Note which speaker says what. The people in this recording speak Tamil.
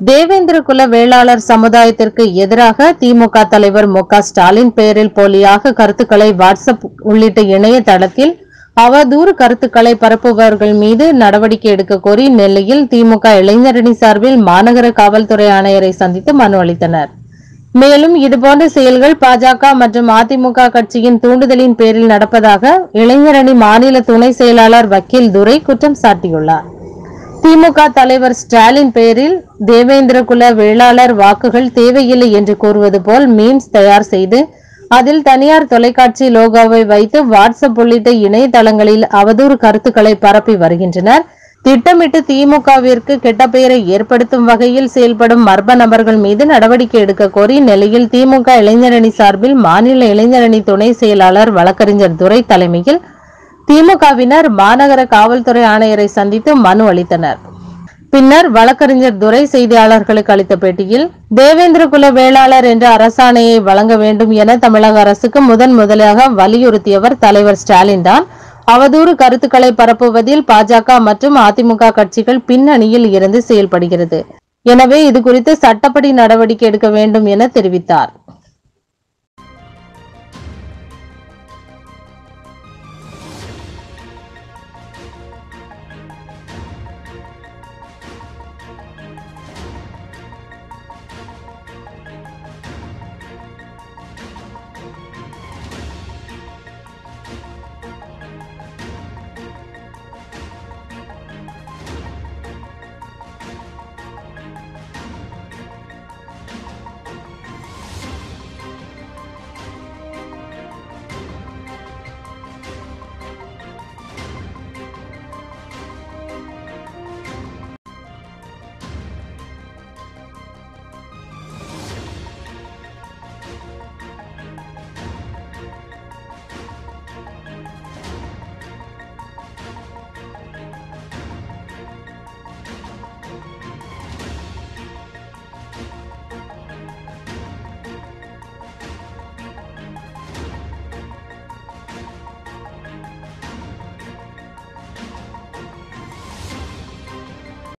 Speaker 1: தேவேந்திர குல வேளாளர் சமுதாயத்திற்கு எதிராக திமுக தலைவர் மு க ஸ்டாலின் பெயரில் போலியாக கருத்துக்களை வாட்ஸ்அப் உள்ளிட்ட இணையதளத்தில் அவதூறு கருத்துக்களை பரப்புபவர்கள் மீது நடவடிக்கை எடுக்க கோரி நெல்லையில் திமுக இளைஞரணி சார்பில் மாநகர காவல்துறை ஆணையரை சந்தித்து மனு அளித்தனர் மேலும் இதுபோன்ற செயல்கள் பாஜக மற்றும் அதிமுக கட்சியின் தூண்டுதலின் பேரில் நடப்பதாக இளைஞரணி மாநில துணை செயலாளர் வக்கீல் துரை குற்றம் சாட்டியுள்ளார் திமுக தலைவர் ஸ்டாலின் பெயரில் தேவேந்திர குல வேளாளர் வாக்குகள் தேவையில்லை என்று கூறுவது போல் மீம்ஸ் தயார் செய்து அதில் தனியார் தொலைக்காட்சி லோகோவை வைத்து வாட்ஸ்அப் உள்ளிட்ட இணையதளங்களில் அவதூறு கருத்துக்களை பரப்பி வருகின்றனர் திட்டமிட்டு திமுகவிற்கு கெட்ட பெயரை ஏற்படுத்தும் வகையில் செயல்படும் மர்ம நபர்கள் மீது நடவடிக்கை எடுக்க கோரி நெல்லையில் திமுக இளைஞரணி சார்பில் மாநில இளைஞரணி துணை செயலாளர் வழக்கறிஞர் துரை தலைமையில் திமுகவினர் மாநகர காவல்துறை ஆணையரை சந்தித்து மனு அளித்தனர் பின்னர் வழக்கறிஞர் துரை செய்தியாளர்களுக்கு அளித்த பேட்டியில் தேவேந்திர குல வேளாளர் என்ற அரசாணையை வழங்க வேண்டும் என தமிழக அரசுக்கு முதன் முதலாக வலியுறுத்தியவர் தலைவர் ஸ்டாலின் தான் அவதூறு கருத்துக்களை பரப்புவதில் பாஜக மற்றும் அதிமுக கட்சிகள் பின்னணியில் இருந்து செயல்படுகிறது எனவே இது குறித்து சட்டப்படி நடவடிக்கை எடுக்க வேண்டும் என தெரிவித்தார்